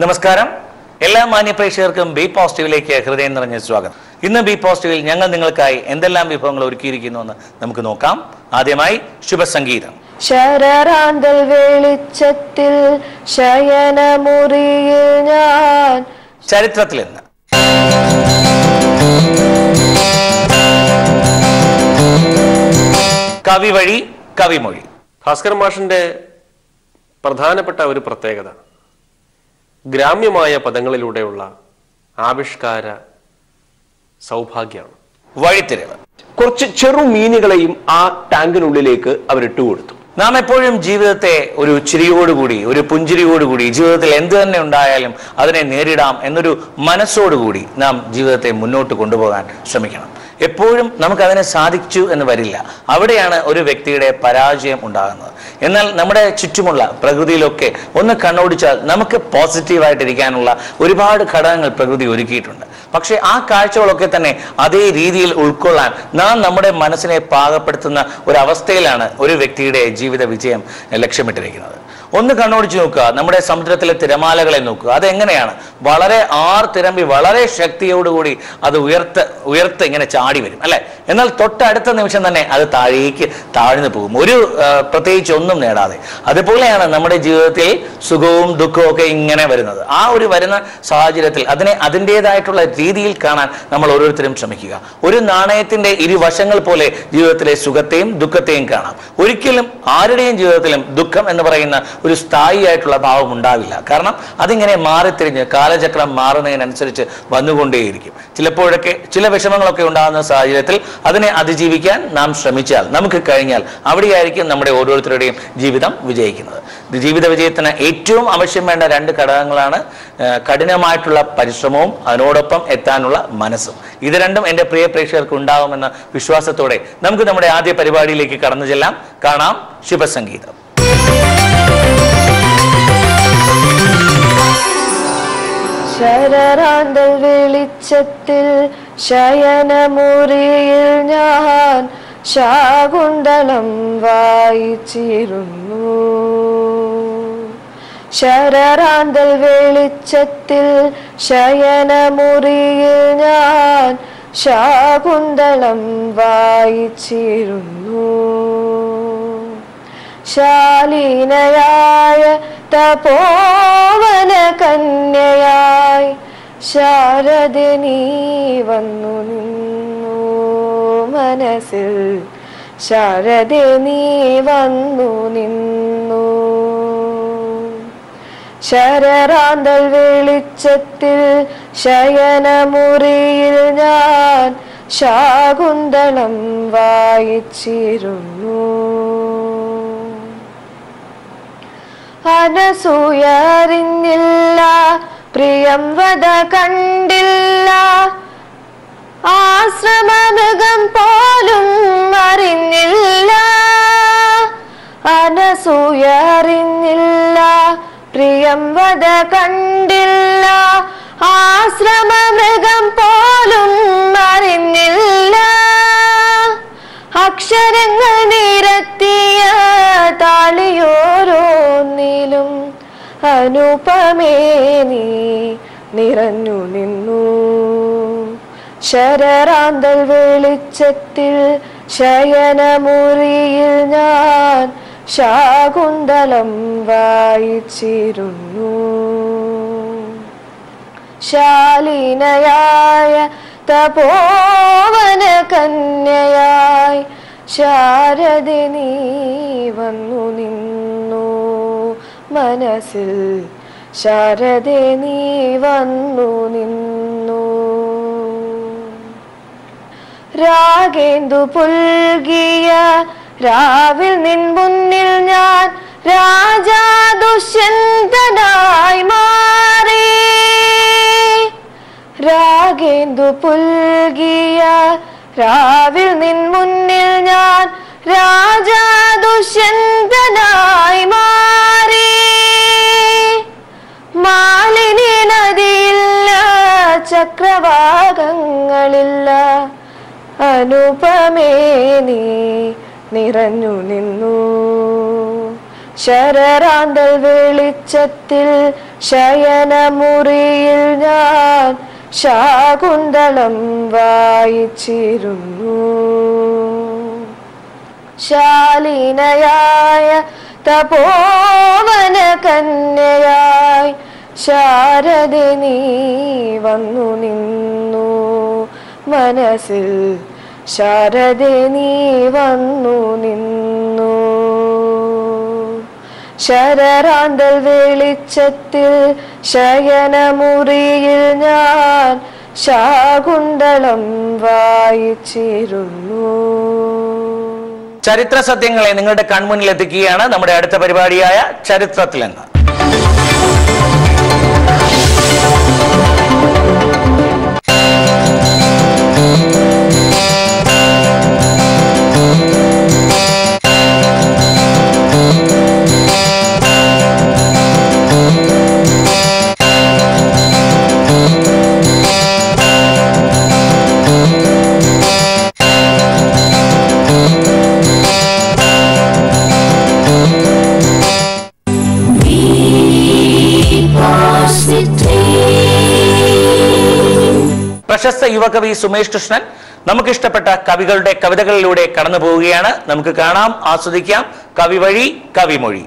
നമസ്കാരം എല്ലാ മാന്യ പ്രേക്ഷകർക്കും ബി പോസിറ്റീവിലേക്ക് ഹൃദയം നിറഞ്ഞ സ്വാഗതം ഇന്ന് ബി പോസിറ്റീവിൽ ഞങ്ങൾ നിങ്ങൾക്കായി എന്തെല്ലാം വിഭവങ്ങൾ ഒരുക്കിയിരിക്കുന്നു എന്ന് നമുക്ക് നോക്കാം ആദ്യമായി ശുഭസംഗീതം ശരറാന്തൽ വെളിച്ചത്തിൽ ശയനമുറിയിൽ ഞാൻ ചരിത്രത്തിൽ നിന്ന് കവി വഴി കവിമൊഴി ഭാസ്കർ മാഷിന്റെ പ്രധാനപ്പെട്ട ഒരു പ്രത്യേകത ഗ്രാമ്യമായ പദങ്ങളിലൂടെയുള്ള ആവിഷ്കാര സൗഭാഗ്യമാണ് വഴിത്തിരിവ് കുറച്ച് ചെറു മീനുകളെയും ആ ടാങ്കിനുള്ളിലേക്ക് അവരിട്ട് കൊടുത്തു നാം എപ്പോഴും ജീവിതത്തെ ഒരു ചിരിയോടുകൂടി ഒരു പുഞ്ചിരിയോടുകൂടി ജീവിതത്തിൽ എന്ത് തന്നെ ഉണ്ടായാലും അതിനെ നേരിടാം എന്നൊരു മനസ്സോടുകൂടി നാം ജീവിതത്തെ മുന്നോട്ട് കൊണ്ടുപോകാൻ ശ്രമിക്കണം എപ്പോഴും നമുക്കതിനെ സാധിച്ചു എന്ന് വരില്ല അവിടെയാണ് ഒരു വ്യക്തിയുടെ പരാജയം ഉണ്ടാകുന്നത് എന്നാൽ നമ്മുടെ ചുറ്റുമുള്ള പ്രകൃതിയിലൊക്കെ ഒന്ന് കണ്ണോടിച്ചാൽ നമുക്ക് പോസിറ്റീവായിട്ടിരിക്കാനുള്ള ഒരുപാട് ഘടകങ്ങൾ പ്രകൃതി ഒരുക്കിയിട്ടുണ്ട് പക്ഷേ ആ കാഴ്ചകളൊക്കെ തന്നെ അതേ രീതിയിൽ ഉൾക്കൊള്ളാൻ നാം നമ്മുടെ മനസ്സിനെ പാകപ്പെടുത്തുന്ന ഒരു അവസ്ഥയിലാണ് ഒരു വ്യക്തിയുടെ ജീവിത വിജയം ലക്ഷ്യമിട്ടിരിക്കുന്നത് ഒന്ന് കണ്ണോടിച്ച് നോക്കുക നമ്മുടെ സമുദ്രത്തിലെ തിരമാലകളെ നോക്കുക അതെങ്ങനെയാണ് വളരെ ആർ തിരമ്പി വളരെ ശക്തിയോടുകൂടി അത് ഉയർത്ത് ഉയർത്ത് ഇങ്ങനെ ചാടി വരും അല്ലെ എന്നാൽ തൊട്ടടുത്ത നിമിഷം തന്നെ അത് താഴേക്ക് താഴ്ന്നു പോകും ഒരു ആ, പ്രത്യേകിച്ച് ഒന്നും നേടാതെ അതുപോലെയാണ് നമ്മുടെ ജീവിതത്തിൽ സുഖവും ദുഃഖവും ഒക്കെ ഇങ്ങനെ വരുന്നത് ആ ഒരു വരുന്ന സാഹചര്യത്തിൽ അതിനെ അതിൻ്റെതായിട്ടുള്ള രീതിയിൽ കാണാൻ നമ്മൾ ഓരോരുത്തരും ശ്രമിക്കുക ഒരു നാണയത്തിന്റെ ഇരുവശങ്ങൾ പോലെ ജീവിതത്തിലെ സുഖത്തെയും ദുഃഖത്തെയും കാണാം ഒരിക്കലും ആരുടെയും ജീവിതത്തിലും ദുഃഖം എന്ന് പറയുന്ന ഒരു സ്ഥായിയായിട്ടുള്ള ഭാവം ഉണ്ടാവില്ല കാരണം അതിങ്ങനെ മാറിത്തിരിഞ്ഞ് കാലചക്രം മാറുന്നതിനനുസരിച്ച് വന്നുകൊണ്ടേയിരിക്കും ചിലപ്പോഴൊക്കെ ചില വിഷമങ്ങളൊക്കെ ഉണ്ടാകുന്ന സാഹചര്യത്തിൽ അതിനെ അതിജീവിക്കാൻ നാം ശ്രമിച്ചാൽ നമുക്ക് കഴിഞ്ഞാൽ അവിടെയായിരിക്കും നമ്മുടെ ഓരോരുത്തരുടെയും ജീവിതം വിജയിക്കുന്നത് ഇത് ജീവിത വിജയത്തിന് ഏറ്റവും ആവശ്യം വേണ്ട രണ്ട് ഘടകങ്ങളാണ് ആ, കഠിനമായിട്ടുള്ള പരിശ്രമവും അതിനോടൊപ്പം എത്താനുള്ള മനസ്സും ഇത് രണ്ടും എൻ്റെ പ്രിയ പ്രേക്ഷകർക്ക് ഉണ്ടാകുമെന്ന വിശ്വാസത്തോടെ നമുക്ക് നമ്മുടെ ആദ്യ പരിപാടിയിലേക്ക് കടന്നു ചെല്ലാം കാണാം ശുഭസംഗീതം ശരറാന്തൽ വെളിച്ചത്തിൽ ശയനമുറിയിൽ ഞാൻ ശാകുന്തളം വായിച്ചിരുന്നു ശരറാന്തൽ വെളിച്ചത്തിൽ ശയനമുറിയിൽ ഞാൻ ശാകുന്തളം വായിച്ചിരുന്നു ശാലീനയായ തപോവന കന്യയായി ശാരദ നീ വന്നു നിന്നു മനസ്സിൽ ശാരദ നീ വന്നു നിന്നു ശരറാന്തൽ വെളിച്ചത്തിൽ ശയനമുറിയിൽ ഞാൻ ശാകുന്തളം വായിച്ചിരുന്നു അനസൂയറിഞ്ഞില്ല പ്രിയം വധ കണ്ടില്ല ആശ്രമമൃഗം പോലും അറിഞ്ഞില്ല അനസൂയറിഞ്ഞില്ല പ്രിയം വധ കണ്ടില്ല ആശ്രമമൃഗം പോലും അറിഞ്ഞില്ല അക്ഷരങ്ങൾ നിരത്തിയ താളിയോരോന്നിലും അനുപമേ നീ നിറഞ്ഞു നിന്നു ശരറാന്തൽ വെളിച്ചത്തിൽ ശയനമുറിയിൽ ഞാൻ ശാകുന്തളം വായിച്ചിരുന്നു ശാലീനയായ തപോവന കന്യയായി ശാരദ നീ വന്നു നിന്നു മനസ്സിൽ ശാരദ നീ വന്നു നിന്നു രാഗേന്ദു പുൽകിയ രാവിൽ നിൻ മുന്നിൽ ഞാൻ രാജാ ദുഷ്യന്തനായി മാറി രാഗേന്ദു പുൽകിയ രാവിൽ നിൻ മുന്നിൽ ഞാൻ രാജാ ദുഷ്യന്തനായി മാറി മാലിനി നദിയില്ല ചക്രവാകങ്ങളില്ല അനുപമേ നീ നിറഞ്ഞു നിന്നു ശരറാന്തൽ വെളിച്ചത്തിൽ ശയനമുറിയിൽ ഞാൻ ശാകുന്തളം വായിച്ചിരുന്നു ശാലീനയായ തപോവന കന്യയായി ശാരദ നീ വന്നു നിന്നു മനസ്സിൽ ശാരദ നീ വന്നു നിന്നു ശരറാന്തൽ വെളിച്ചത്തിൽ ശയനമുറിയിൽ ഞാൻ ശാകുന്തളം വായിച്ചിരുന്നു ചരിത്ര സത്യങ്ങളെ നിങ്ങളുടെ കൺമുന്നിൽ എത്തിക്കുകയാണ് നമ്മുടെ അടുത്ത പരിപാടിയായ ചരിത്രത്തിൽ നിന്ന് പ്രശസ്ത യുവകവി സുമേഷ് കൃഷ്ണൻ നമുക്കിഷ്ടപ്പെട്ട കവികളുടെ കവിതകളിലൂടെ കടന്നു പോവുകയാണ് നമുക്ക് കാണാം ആസ്വദിക്കാം കവി വഴി കവിമൊഴി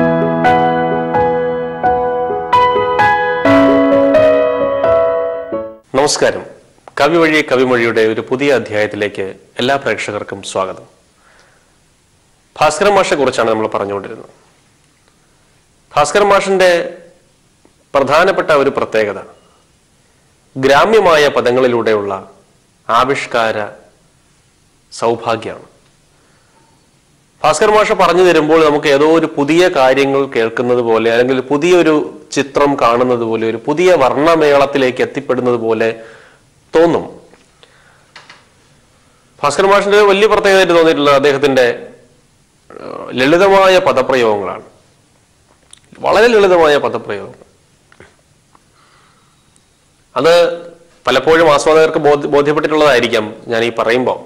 നമസ്കാരം കവി വഴി കവിമൊഴിയുടെ ഒരു പുതിയ അധ്യായത്തിലേക്ക് എല്ലാ പ്രേക്ഷകർക്കും സ്വാഗതം ഭാസ്കരൻ മാഷെ കുറിച്ചാണ് നമ്മൾ പറഞ്ഞുകൊണ്ടിരുന്നത് ഭാസ്കരൻ മാഷിന്റെ പ്രധാനപ്പെട്ട ഒരു പ്രത്യേകത ഗ്രാമ്യമായ പദങ്ങളിലൂടെയുള്ള ആവിഷ്കാര സൗഭാഗ്യമാണ് ഭാസ്കർ മാഷ പറഞ്ഞു തരുമ്പോൾ നമുക്ക് ഏതോ ഒരു പുതിയ കാര്യങ്ങൾ കേൾക്കുന്നത് പോലെ അല്ലെങ്കിൽ പുതിയൊരു ചിത്രം കാണുന്നത് പോലെ ഒരു പുതിയ വർണ്ണമേളത്തിലേക്ക് എത്തിപ്പെടുന്നത് പോലെ തോന്നും ഭാസ്കർ മാഷിന്റെ വലിയ പ്രത്യേകതയായിട്ട് തോന്നിയിട്ടുള്ളത് അദ്ദേഹത്തിന്റെ ഏഹ്, ലളിതമായ പദപ്രയോഗങ്ങളാണ് വളരെ ലളിതമായ പദപ്രയോഗങ്ങൾ അത് പലപ്പോഴും ആസ്വാദകർക്ക് ബോധ്യ- ബോധ്യപ്പെട്ടിട്ടുള്ളതായിരിക്കാം ഞാൻ ഈ പറയുമ്പോൾ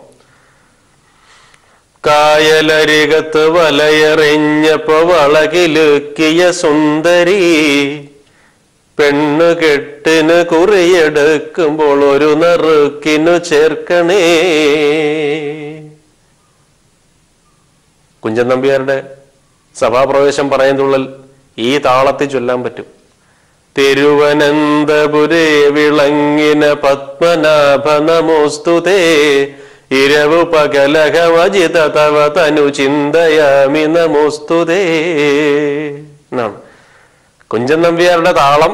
കായലരികത്ത് വലയെറിഞ്ഞപ്പോ വളകിലുക്കിയ സുന്ദരി പെണ്ണു കെട്ടിന് കുറിയെടുക്കുമ്പോൾ ഒരു നെറുക്കിനു ചേർക്കണേ കുഞ്ചൻ നമ്പ്യാരുടെ സഭാപ്രവേശം പറയുന്നുള്ളിൽ ഈ താളത്തിൽ ചൊല്ലാൻ പറ്റും തിരുവനന്തപുരേ വിളങ്ങിന പത്മനാഭ നമോസ്തുതേ ഇരവു പകലഹവജിത തവ തനു ചിന്തയാമി നമോസ്തുതേ എന്നാണ് കുഞ്ചൻ നമ്പ്യാരുടെ താളം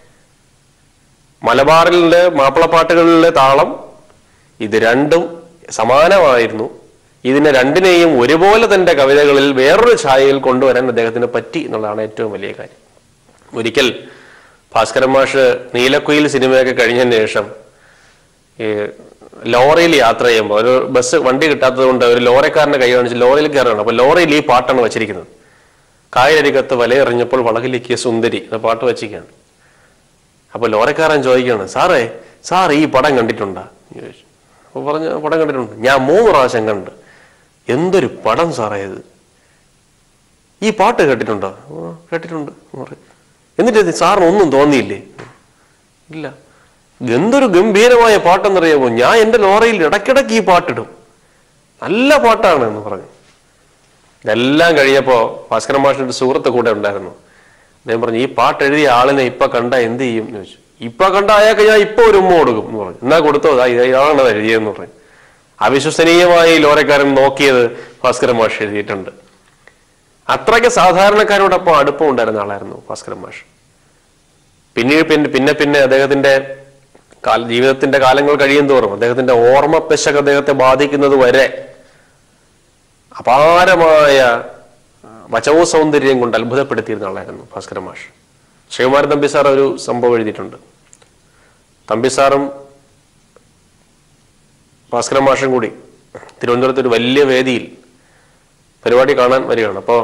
മലബാറിലെ മാപ്പിളപ്പാട്ടുകളിലെ താളം ഇത് രണ്ടും സമാനമായിരുന്നു ഇതിനെ രണ്ടിനെയും ഒരുപോലെ തന്റെ കവിതകളിൽ വേറൊരു ഛായയിൽ കൊണ്ടുവരാൻ അദ്ദേഹത്തിന് പറ്റി എന്നുള്ളതാണ് ഏറ്റവും വലിയ കാര്യം ഒരിക്കൽ ഭാസ്കരൻ മാഷ് നീലക്കുയിൽ സിനിമയൊക്കെ കഴിഞ്ഞതിന് ശേഷം ഈ ലോറിയിൽ യാത്ര ചെയ്യുമ്പോൾ ഒരു ബസ് വണ്ടി കിട്ടാത്തത് കൊണ്ട് ഒരു ലോറിക്കാരന്റെ കൈ കാണിച്ച് ലോറിയിൽ കയറണം അപ്പൊ ലോറിയിൽ ഈ പാട്ടാണ് വെച്ചിരിക്കുന്നത് കായലരികത്ത് വലയെറിഞ്ഞപ്പോൾ വളകിലേക്കിയ സുന്ദരി എന്ന പാട്ട് വെച്ചിരിക്കുകയാണ് അപ്പൊ ലോറിക്കാരൻ ചോദിക്കുകയാണ് സാറേ സാർ ഈ പടം കണ്ടിട്ടുണ്ടാ എന്ന് ചോദിച്ചു അപ്പൊ പറഞ്ഞു "ആ, പടം കണ്ടിട്ടുണ്ട് ഞാൻ മൂന്ന് പ്രാവശ്യം കണ്ട് എന്തൊരു പടം സാറേ ഇത് ഈ പാട്ട് കേട്ടിട്ടുണ്ടോ "ആ, കേട്ടിട്ടുണ്ട് എന്ന് പറയും. എന്നിട്ട് ഇത് സാറിന് ഒന്നും തോന്നിയില്ലേ ഇല്ല എന്തൊരു ഗംഭീരമായ പാട്ടെന്നറിയാമോ ഞാൻ എൻ്റെ ലോറിയിൽ ഇടയ്ക്കിടയ്ക്ക് ഈ പാട്ടിടും നല്ല പാട്ടാണ് എന്ന് പറഞ്ഞു ഇതെല്ലാം കഴിഞ്ഞപ്പോ ഭാസ്കരൻ മാഷിന്റെ ഒരു സുഹൃത്ത് കൂടെ ഉണ്ടായിരുന്നു അദ്ദേഹം പറഞ്ഞു ഈ പാട്ട് എഴുതിയ ആളിനെ ഇപ്പൊ കണ്ട എന്ത് ചെയ്യും എന്ന് ചോദിച്ചു ഇപ്പൊ കണ്ട അയാൾക്ക് ഞാൻ ഇപ്പൊ ഒരു ഉമ്മ കൊടുക്കും എന്ന് പറഞ്ഞു എന്നാ കൊടുത്തോ "ദാ ഇത് ഇതാണ് അത് എഴുതിയതെന്ന് പറഞ്ഞു അവിശ്വസനീയമായി ഈ ലോറക്കാരൻ നോക്കിയത് ഭാസ്കരൻ മാഷ് എഴുതിയിട്ടുണ്ട് അത്രയ്ക്ക് സാധാരണക്കാരോടൊപ്പം അടുപ്പം ഉണ്ടായിരുന്ന ആളായിരുന്നു ഭാസ്കരൻ മാഷ് പിന്നീട് പിന്നെ പിന്നെ പിന്നെ അദ്ദേഹത്തിന്റെ കാല ജീവിതത്തിന്റെ കാലങ്ങൾ കഴിയും തോറും അദ്ദേഹത്തിന്റെ ഓർമ്മ പെശക് അദ്ദേഹത്തെ ബാധിക്കുന്നത് വരെ അപാരമായ വചവ സൗന്ദര്യം കൊണ്ട് അത്ഭുതപ്പെടുത്തിയിരുന്ന ആളായിരുന്നു ഭാസ്കരൻ മാഷ് ശിവകുമാരൻ തമ്പി സാർ ഒരു സംഭവം എഴുതിയിട്ടുണ്ട് തമ്പി സാറും ഭാസ്കരൻ മാഷും കൂടി തിരുവനന്തപുരത്ത് ഒരു വലിയ വേദിയിൽ പരിപാടി കാണാൻ വരികയാണ് അപ്പോൾ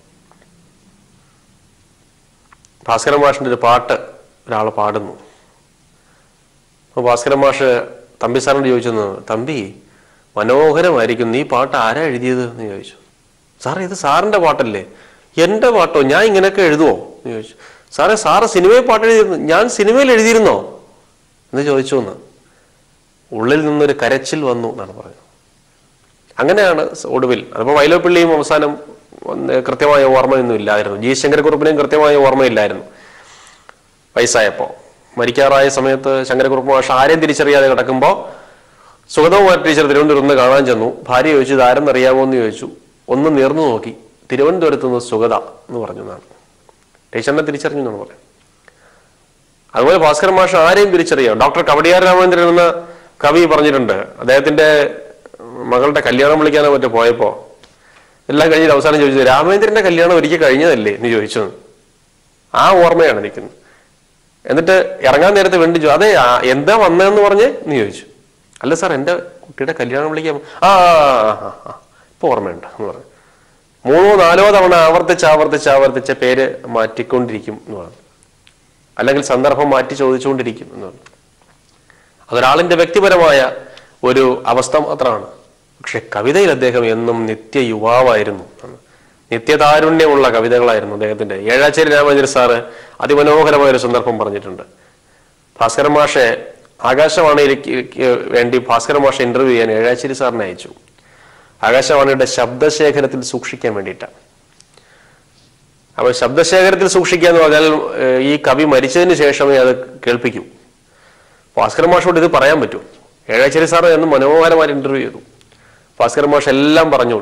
ഭാസ്കരൻ മാഷിന്റെ ഒരു പാട്ട് ഒരാൾ പാടുന്നു അപ്പോൾ ഭാസ്കരൻ മാഷ് തമ്പി സാറിനോട് ചോദിച്ചെന്ന് തമ്പി മനോഹരമായിരിക്കും നീ പാട്ട് ആരാ എഴുതിയത് എന്ന് ചോദിച്ചു സാറേ ഇത് സാറിന്റെ പാട്ടല്ലേ എൻ്റെ പാട്ടോ ഞാൻ ഇങ്ങനെയൊക്കെ എഴുതുമോ എന്ന് ചോദിച്ചു സാറേ സാറ് സിനിമയിൽ പാട്ട് എഴുതിയിരുന്നു ഞാൻ സിനിമയിൽ എഴുതിയിരുന്നോ എന്ന് ചോദിച്ചു എന്ന് ഉള്ളിൽ നിന്നൊരു കരച്ചിൽ വന്നു എന്നാണ് പറഞ്ഞത് അങ്ങനെയാണ് ഒടുവിൽ അതിപ്പോൾ വൈലോപ്പിള്ളിയും അവസാനം ഒന്ന് കൃത്യമായ ഓർമ്മയൊന്നും ഇല്ലായിരുന്നു ജി ശങ്കരക്കുറുപ്പിനെയും കൃത്യമായ ഓർമ്മയില്ലായിരുന്നു വയസ്സായപ്പോൾ മരിക്കാറായ സമയത്ത് ശങ്കരക്കുറുപ്പ് മാഷ ആരെയും തിരിച്ചറിയാതെ കിടക്കുമ്പോൾ സുഗതകുമാർ ടീച്ചർ തിരുവനന്തപുരത്ത് നിന്ന് കാണാൻ ചെന്നു ഭാര്യ ചോദിച്ചു ഇത് ആരെന്നറിയാമോ എന്ന് ചോദിച്ചു ഒന്ന് നേർന്നു നോക്കി തിരുവനന്തപുരത്ത് നിന്ന് സുഗത എന്ന് പറഞ്ഞു എന്നാണ് ടീച്ചറിനെ തിരിച്ചറിഞ്ഞു എന്നാണ് പറയുന്നത് അതുപോലെ ഭാസ്കരൻ മാഷ് ആരെയും തിരിച്ചറിയാം ഡോക്ടർ കവടിയാർ രാമചന്ദ്രൻ എന്ന കവി പറഞ്ഞിട്ടുണ്ട് അദ്ദേഹത്തിന്റെ മകളുടെ കല്യാണം വിളിക്കാനോ മറ്റോ പോയപ്പോ എല്ലാം കഴിഞ്ഞിട്ട് അവസാനം ചോദിച്ചത് രാമേന്ദ്രന്റെ കല്യാണം ഒരിക്കൽ കഴിഞ്ഞതല്ലേ എന്ന് ചോദിച്ചു ആ ഓർമ്മയാണ് നിൽക്കുന്നത് എന്നിട്ട് ഇറങ്ങാൻ നേരത്തെ വേണ്ടി ചോ അതെ ആ, എന്താ വന്നതെന്ന് പറഞ്ഞ് എന്ന് ചോദിച്ചു അല്ല സാർ എൻ്റെ കുട്ടിയുടെ കല്യാണം വിളിക്കാൻ ആ ആ, ആ, ആ, ആ ഇപ്പൊ ഓർമ്മയുണ്ട് എന്ന് പറഞ്ഞു മൂന്നോ നാലോ തവണ ആവർത്തിച്ച് ആവർത്തിച്ച് ആവർത്തിച്ച് പേര് മാറ്റിക്കൊണ്ടിരിക്കും എന്ന് പറഞ്ഞു അല്ലെങ്കിൽ സന്ദർഭം മാറ്റി ചോദിച്ചുകൊണ്ടിരിക്കും എന്ന് പറഞ്ഞു അതൊരാളിന്റെ വ്യക്തിപരമായ ഒരു അവസ്ഥ മാത്രമാണ് പക്ഷെ കവിതയിൽ അദ്ദേഹം എന്നും നിത്യ യുവാവായിരുന്നു എന്ന്. നിത്യതാരുണ്യമുള്ള കവിതകളായിരുന്നു അദ്ദേഹത്തിന്റെ ഏഴാച്ചേരി രാമചന്ദ്ര സാറ് അതിമനോഹരമായ ഒരു സന്ദർഭം പറഞ്ഞിട്ടുണ്ട് ഭാസ്കരൻ മാഷെ ആകാശവാണിയിലേക്ക് വേണ്ടി ഭാസ്കരൻ മാഷെ ഇന്റർവ്യൂ ചെയ്യാൻ ഏഴാച്ചേരി സാറിനെ അയച്ചു ആകാശവാണിയുടെ ശബ്ദശേഖരത്തിൽ സൂക്ഷിക്കാൻ വേണ്ടിയിട്ടാണ് അപ്പൊ ശബ്ദശേഖരത്തിൽ സൂക്ഷിക്കുക എന്ന് പറഞ്ഞാൽ ഏഹ്, ഈ കവി മരിച്ചതിന് ശേഷമേ അത് കേൾപ്പിക്കൂ ഭാസ്കരൻ മാഷോട് ഇത് പറയാൻ പറ്റൂ ഏഴാച്ചേരി സാറ് എന്ന് മനോഹരമായി ഇന്റർവ്യൂ ചെയ്തു ഭാസ്കരൻ മാഷ് എല്ലാം പറഞ്ഞു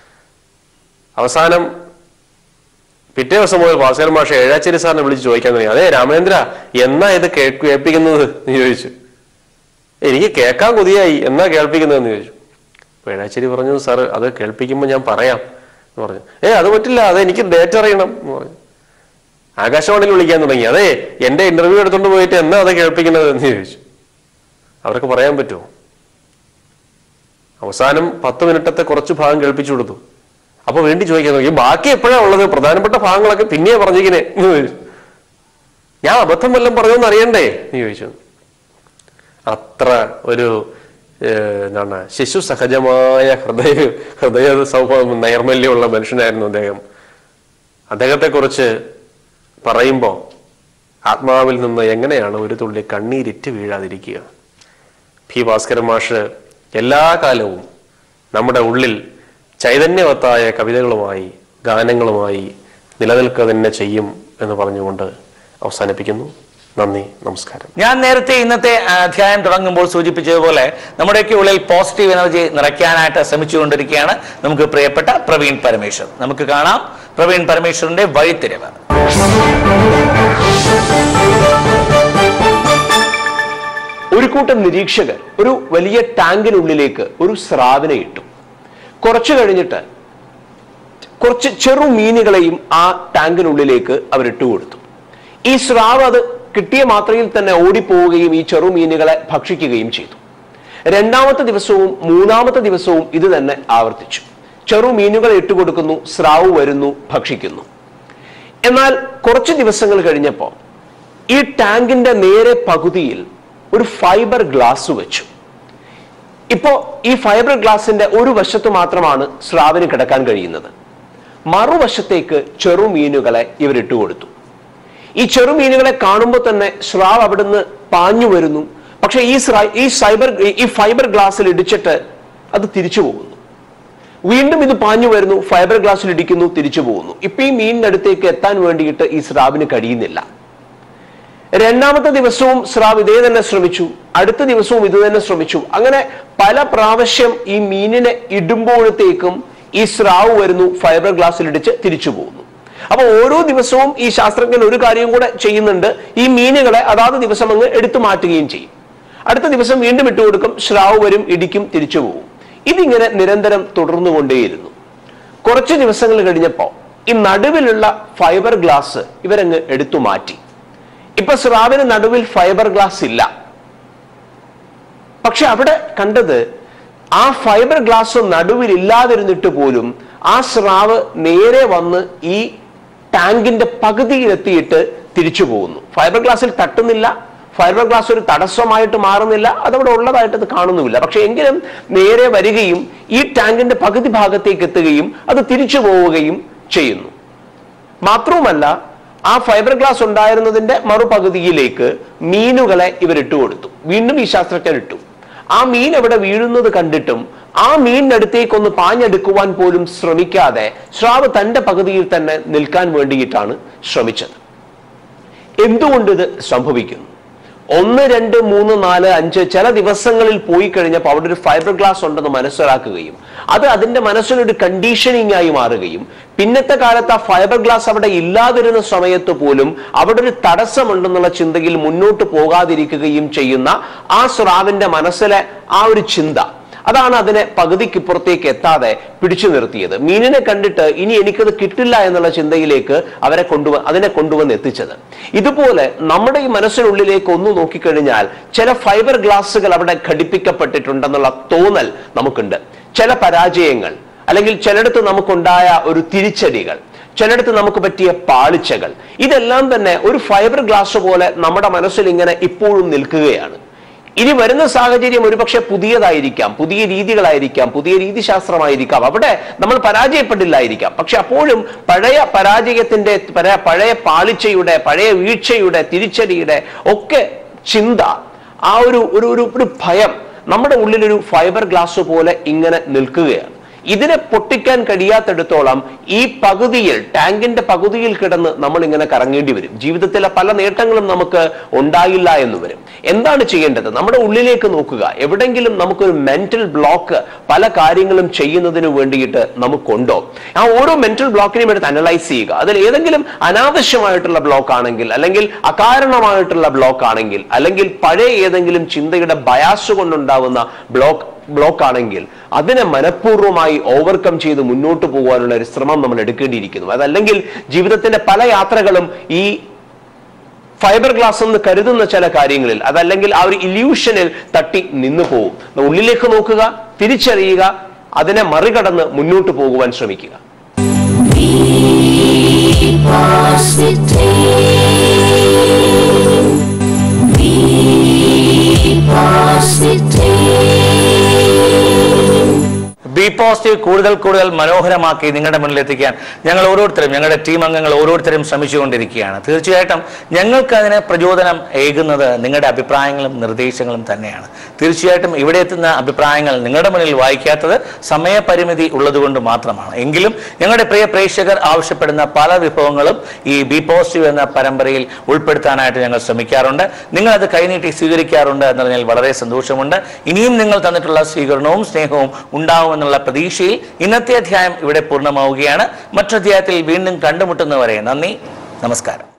അവസാനം പിറ്റേ ദിവസം മുതൽ ഭാസ്കരൻ മാഷ് ഏഴാച്ചേരി സാറിനെ വിളിച്ച് ചോദിക്കാൻ തുടങ്ങി അതെ രാമേന്ദ്ര എന്നാ ഇത് കേ- കേൾപ്പിക്കുന്നത് എന്ന് ചോദിച്ചു എനിക്ക് കേൾക്കാൻ കൊതിയായി എന്നാ കേൾപ്പിക്കുന്നതെന്ന് ചോദിച്ചു അപ്പൊ ഏഴാച്ചേരി പറഞ്ഞു സാറ് അത് കേൾപ്പിക്കുമ്പോൾ ഞാൻ പറയാം എന്ന് പറഞ്ഞു ഏ അത് പറ്റില്ല അത് എനിക്ക് ഡേറ്റ് അറിയണം എന്ന് പറഞ്ഞു ആകാശവാണിയിൽ വിളിക്കാൻ തുടങ്ങി അതെ എന്റെ ഇന്റർവ്യൂ എടുത്തോണ്ട് പോയിട്ട് എന്നാ അത് കേൾപ്പിക്കുന്നത് എന്ന് ചോദിച്ചു അവർക്ക് പറയാൻ പറ്റുമോ അവസാനം പത്ത് മിനിറ്റത്തെ കുറച്ച് ഭാഗം കേൾപ്പിച്ചു കൊടുത്തു അപ്പൊ വേണ്ടി ചോദിക്കാൻ തുടങ്ങി ബാക്കി എപ്പോഴാ ഉള്ളത് പ്രധാനപ്പെട്ട ഭാഗങ്ങളൊക്കെ പിന്നെ പറഞ്ഞിങ്ങനെ എന്ന് ചോദിച്ചു ഞാൻ അബദ്ധം വല്ലതും പറഞ്ഞോന്ന് അറിയണ്ടേ എന്ന് ചോദിച്ചു അത്ര ഒരു ഏഹ്, എന്താണ് ശിശു സഹജമായ ഹൃദയ ഹൃദയ സൗഭ നൈർമല്യമുള്ള മനുഷ്യനായിരുന്നു അദ്ദേഹം അദ്ദേഹത്തെക്കുറിച്ച് പറയുമ്പോൾ ആത്മാവിൽ നിന്ന് എങ്ങനെയാണ് ഒരു തുള്ളി കണ്ണീരിറ്റ് വീഴാതിരിക്കുക പി ഭാസ്കരൻ മാഷ് എല്ലാ കാലവും നമ്മുടെ ഉള്ളിൽ ചൈതന്യവത്തായ കവിതകളുമായി ഗാനങ്ങളുമായി നിലനിൽക്കുക തന്നെ ചെയ്യും എന്ന് പറഞ്ഞുകൊണ്ട് അവസാനിപ്പിക്കുന്നു നന്ദി നമസ്കാരം ഞാൻ നേരത്തെ ഇന്നത്തെ ആ, അധ്യായം തുടങ്ങുമ്പോൾ സൂചിപ്പിച്ചതുപോലെ നമ്മുടെയൊക്കെ ഉള്ളിൽ പോസിറ്റീവ് എനർജി നിറയ്ക്കാനായിട്ട് ശ്രമിച്ചുകൊണ്ടിരിക്കുകയാണ് നമുക്ക് പ്രിയപ്പെട്ട പ്രവീൺ പരമേശ്വർ നമുക്ക് കാണാം പ്രവീൺ പരമേശ്വറിന്റെ വഴിത്തിരിവ് ഒരു കൂട്ടം നിരീക്ഷകർ ഒരു വലിയ ടാങ്കിനുള്ളിലേക്ക് ഒരു സ്രാവിനെ ഇട്ടു കുറച്ചു കഴിഞ്ഞിട്ട് കുറച്ച് ചെറു മീനുകളെയും ആ ടാങ്കിനുള്ളിലേക്ക് അവരിട്ട് കൊടുത്തു ഈ സ്രാവ് അത് കിട്ടിയ മാത്രയിൽ തന്നെ ഓടിപ്പോവുകയും ഈ ചെറു മീനുകളെ ഭക്ഷിക്കുകയും ചെയ്തു രണ്ടാമത്തെ ദിവസവും മൂന്നാമത്തെ ദിവസവും ഇത് തന്നെ ആവർത്തിച്ചു ചെറു മീനുകളെ ഇട്ടുകൊടുക്കുന്നു സ്രാവ് വരുന്നു ഭക്ഷിക്കുന്നു എന്നാൽ കുറച്ച് ദിവസങ്ങൾ കഴിഞ്ഞപ്പോൾ ഈ ടാങ്കിന്റെ നേരെ പകുതിയിൽ ഒരു ഫൈബർ ഗ്ലാസ് വെച്ചു ഇപ്പോ ഈ ഫൈബർ ഗ്ലാസിന്റെ ഒരു വശത്ത് മാത്രമാണ് സ്രാവിന് കിടക്കാൻ കഴിയുന്നത് മറുവശത്തേക്ക് ചെറുമീനുകളെ ഇവരിട്ട് കൊടുത്തു ഈ ചെറുമീനുകളെ കാണുമ്പോൾ തന്നെ സ്രാവ് അവിടുന്ന് പാഞ്ഞു വരുന്നു പക്ഷെ ഈ സ്രാ- ഈ സൈബർ ഈ ഫൈബർ ഗ്ലാസ്സിൽ ഇടിച്ചിട്ട് അത് തിരിച്ചു പോകുന്നു വീണ്ടും ഇത് പാഞ്ഞു വരുന്നു ഫൈബർ ഗ്ലാസ്സിൽ ഇടിക്കുന്നു തിരിച്ചു പോകുന്നു ഇപ്പൊ ഈ മീനിന്റെ അടുത്തേക്ക് എത്താൻ വേണ്ടിയിട്ട് ഈ സ്രാവിന് കഴിയുന്നില്ല രണ്ടാമത്തെ ദിവസവും സ്രാവ് ഇതേ തന്നെ ശ്രമിച്ചു അടുത്ത ദിവസവും ഇത് തന്നെ ശ്രമിച്ചു അങ്ങനെ പല പ്രാവശ്യം ഈ മീനിനെ ഇടുമ്പോഴത്തേക്കും ഈ സ്രാവ് വരുന്നു ഫൈബർ ഗ്ലാസ്സിൽ ഇടിച്ച് തിരിച്ചു പോകുന്നു അപ്പൊ ഓരോ ദിവസവും ഈ ശാസ്ത്രജ്ഞൻ ഒരു കാര്യം കൂടെ ചെയ്യുന്നുണ്ട് ഈ മീനുകളെ അതാത് ദിവസം അങ്ങ് എടുത്തു മാറ്റുകയും ചെയ്യും അടുത്ത ദിവസം വീണ്ടും ഇട്ടുകൊടുക്കും സ്രാവ് വരും ഇടിക്കും തിരിച്ചു പോകും ഇതിങ്ങനെ നിരന്തരം തുടർന്നുകൊണ്ടേയിരുന്നു കുറച്ച് ദിവസങ്ങൾ കഴിഞ്ഞപ്പോ ഈ നടുവിലുള്ള ഫൈബർ ഗ്ലാസ് ഇവരങ്ങ് എടുത്തു മാറ്റി ഇപ്പൊ സ്രാവിന് നടുവിൽ ഫൈബർ ഗ്ലാസ് ഇല്ല പക്ഷെ അവിടെ കണ്ടത് ആ ഫൈബർ ഗ്ലാസ് നടുവിൽ ഇല്ലാതിരുന്നിട്ട് പോലും ആ സ്രാവ് നേരെ വന്ന് ഈ ടാങ്കിന്റെ പകുതിയിലെത്തിയിട്ട് തിരിച്ചു പോകുന്നു ഫൈബർ ഗ്ലാസ്സിൽ തട്ടുന്നില്ല ഫൈബർ ഗ്ലാസ് ഒരു തടസ്സമായിട്ട് മാറുന്നില്ല അതവിടെ ഉള്ളതായിട്ട് അത് കാണുന്നുമില്ല പക്ഷെ എങ്കിലും നേരെ വരികയും ഈ ടാങ്കിന്റെ പകുതി ഭാഗത്തേക്ക് എത്തുകയും അത് തിരിച്ചു പോവുകയും ചെയ്യുന്നു മാത്രവുമല്ല ആ ഫൈബർ ഗ്ലാസ് ഉണ്ടായിരുന്നതിന്റെ മറുപകുതിയിലേക്ക് മീനുകളെ ഇവർ ഇട്ടുകൊടുത്തു വീണ്ടും ഈ ശാസ്ത്രജ്ഞർ ഇട്ടു ആ മീൻ അവിടെ വീഴുന്നത് കണ്ടിട്ടും ആ മീനിനടുത്തേക്കൊന്ന് പാഞ്ഞെടുക്കുവാൻ പോലും ശ്രമിക്കാതെ സ്രാവ് തന്റെ പകുതിയിൽ തന്നെ നിൽക്കാൻ വേണ്ടിയിട്ടാണ് ശ്രമിച്ചത് എന്തുകൊണ്ട് ഇത് സംഭവിക്കുന്നു ഒന്ന് രണ്ട് മൂന്ന് നാല് അഞ്ച് ചില ദിവസങ്ങളിൽ പോയി കഴിഞ്ഞപ്പോൾ അവിടെ ഒരു ഫൈബർ ഗ്ലാസ് ഉണ്ടെന്ന് മനസ്സിലാക്കുകയും അത് അതിന്റെ മനസ്സിലൊരു കണ്ടീഷനിങ് ആയി മാറുകയും പിന്നത്തെ കാലത്ത് ആ ഫൈബർ ഗ്ലാസ് അവിടെ ഇല്ലാതിരുന്ന സമയത്ത് പോലും അവിടെ ഒരു തടസ്സമുണ്ടെന്നുള്ള ചിന്തയിൽ മുന്നോട്ട് പോകാതിരിക്കുകയും ചെയ്യുന്ന ആ സ്രാവിന്റെ മനസ്സിലെ ആ ഒരു ചിന്ത അതാണ് അതിനെ പകുതിക്കിപ്പുറത്തേക്ക് എത്താതെ പിടിച്ചു നിർത്തിയത് മീനിനെ കണ്ടിട്ട് ഇനി എനിക്കത് കിട്ടില്ല എന്നുള്ള ചിന്തയിലേക്ക് അവരെ കൊണ്ടുവ അതിനെ കൊണ്ടുവന്ന് എത്തിച്ചത് ഇതുപോലെ നമ്മുടെ ഈ മനസ്സിനുള്ളിലേക്ക് ഒന്ന് നോക്കിക്കഴിഞ്ഞാൽ ചില ഫൈബർ ഗ്ലാസുകൾ അവിടെ ഘടിപ്പിക്കപ്പെട്ടിട്ടുണ്ടെന്നുള്ള തോന്നൽ നമുക്കുണ്ട് ചില പരാജയങ്ങൾ അല്ലെങ്കിൽ ചിലയിടത്ത് നമുക്കുണ്ടായ ഒരു തിരിച്ചടികൾ ചിലയിടത്ത് നമുക്ക് പറ്റിയ പാളിച്ചകൾ ഇതെല്ലാം തന്നെ ഒരു ഫൈബർ ഗ്ലാസ് പോലെ നമ്മുടെ മനസ്സിൽ ഇങ്ങനെ ഇപ്പോഴും നിൽക്കുകയാണ് ഇനി വരുന്ന സാഹചര്യം ഒരുപക്ഷെ പുതിയതായിരിക്കാം പുതിയ രീതികളായിരിക്കാം പുതിയ രീതിശാസ്ത്രമായിരിക്കാം അവിടെ നമ്മൾ പരാജയപ്പെട്ടില്ലായിരിക്കാം പക്ഷെ അപ്പോഴും പഴയ പരാജയത്തിന്റെ പഴയ- പഴയ പാളിച്ചയുടെ പഴയ വീഴ്ചയുടെ തിരിച്ചടിയുടെ ഒക്കെ ചിന്ത ആ ഒരു ഒരു ഒരു ഒരു ഭയം നമ്മുടെ ഉള്ളിലൊരു ഫൈബർ ഗ്ലാസ് പോലെ ഇങ്ങനെ നിൽക്കുകയാണ് ഇതിനെ പൊട്ടിക്കാൻ കഴിയാത്തിടത്തോളം ഈ പകുതിയിൽ ടാങ്കിന്റെ പകുതിയിൽ കിടന്ന് നമ്മൾ ഇങ്ങനെ കറങ്ങേണ്ടി വരും ജീവിതത്തിലെ പല നേട്ടങ്ങളും നമുക്ക് ഉണ്ടായില്ല എന്ന് വരും എന്താണ് ചെയ്യേണ്ടത് നമ്മുടെ ഉള്ളിലേക്ക് നോക്കുക എവിടെങ്കിലും നമുക്കൊരു മെന്റൽ ബ്ലോക്ക് പല കാര്യങ്ങളും ചെയ്യുന്നതിന് വേണ്ടിയിട്ട് നമുക്കുണ്ടോ ആ ഓരോ മെന്റൽ ബ്ലോക്കിനെയും എടുത്ത് അനലൈസ് ചെയ്യുക അതിൽ ഏതെങ്കിലും അനാവശ്യമായിട്ടുള്ള ബ്ലോക്ക് ആണെങ്കിൽ അല്ലെങ്കിൽ അകാരണമായിട്ടുള്ള ബ്ലോക്ക് ആണെങ്കിൽ അല്ലെങ്കിൽ പഴയ ഏതെങ്കിലും ചിന്തയുടെ ബയാസ് കൊണ്ടുണ്ടാവുന്ന ബ്ലോക്ക് ബ്ലോക്ക് ആണെങ്കിൽ അതിനെ മനഃപൂർവ്വമായി ഓവർകം ചെയ്ത് മുന്നോട്ട് പോകാനുള്ള ഒരു ശ്രമം നമ്മൾ എടുക്കേണ്ടിയിരിക്കുന്നു അതല്ലെങ്കിൽ ജീവിതത്തിന്റെ പല യാത്രകളും ഈ ഫൈബർ ഗ്ലാസ് എന്ന് കരുതുന്ന ചില കാര്യങ്ങളിൽ അതല്ലെങ്കിൽ ആ ഒരു ഇല്യൂഷനിൽ തട്ടി നിന്നു പോകും ഉള്ളിലേക്ക് നോക്കുക തിരിച്ചറിയുക അതിനെ മറികടന്ന് മുന്നോട്ട് പോകുവാൻ ശ്രമിക്കുക ബി പോസിറ്റീവ് കൂടുതൽ കൂടുതൽ മനോഹരമാക്കി നിങ്ങളുടെ മുന്നിൽ എത്തിക്കാൻ ഞങ്ങൾ ഓരോരുത്തരും ഞങ്ങളുടെ ടീം അംഗങ്ങൾ ഓരോരുത്തരും ശ്രമിച്ചുകൊണ്ടിരിക്കുകയാണ് തീർച്ചയായിട്ടും ഞങ്ങൾക്ക് അതിന് പ്രചോദനം ഏകുന്നത് നിങ്ങളുടെ അഭിപ്രായങ്ങളും നിർദ്ദേശങ്ങളും തന്നെയാണ് തീർച്ചയായിട്ടും ഇവിടെ എത്തുന്ന അഭിപ്രായങ്ങൾ നിങ്ങളുടെ മുന്നിൽ വായിക്കാത്തത് സമയപരിമിതി ഉള്ളതുകൊണ്ട് മാത്രമാണ് എങ്കിലും ഞങ്ങളുടെ പ്രിയ പ്രേക്ഷകർ ആവശ്യപ്പെടുന്ന പല വിഭവങ്ങളും ഈ ബി പോസിറ്റീവ് എന്ന പരമ്പരയിൽ ഉൾപ്പെടുത്താനായിട്ട് ഞങ്ങൾ ശ്രമിക്കാറുണ്ട് നിങ്ങൾ അത് കൈനീട്ടി സ്വീകരിക്കാറുണ്ട് എന്നതിൽ വളരെ സന്തോഷമുണ്ട് ഇനിയും നിങ്ങൾ തന്നിട്ടുള്ള സ്വീകരണവും സ്നേഹവും ഉണ്ടാവുമെന്നുള്ള പ്രതീക്ഷയിൽ ഇന്നത്തെ അധ്യായം ഇവിടെ പൂർണ്ണമാവുകയാണ് മറ്റധ്യായത്തിൽ വീണ്ടും കണ്ടുമുട്ടുന്നവരെ നന്ദി നമസ്കാരം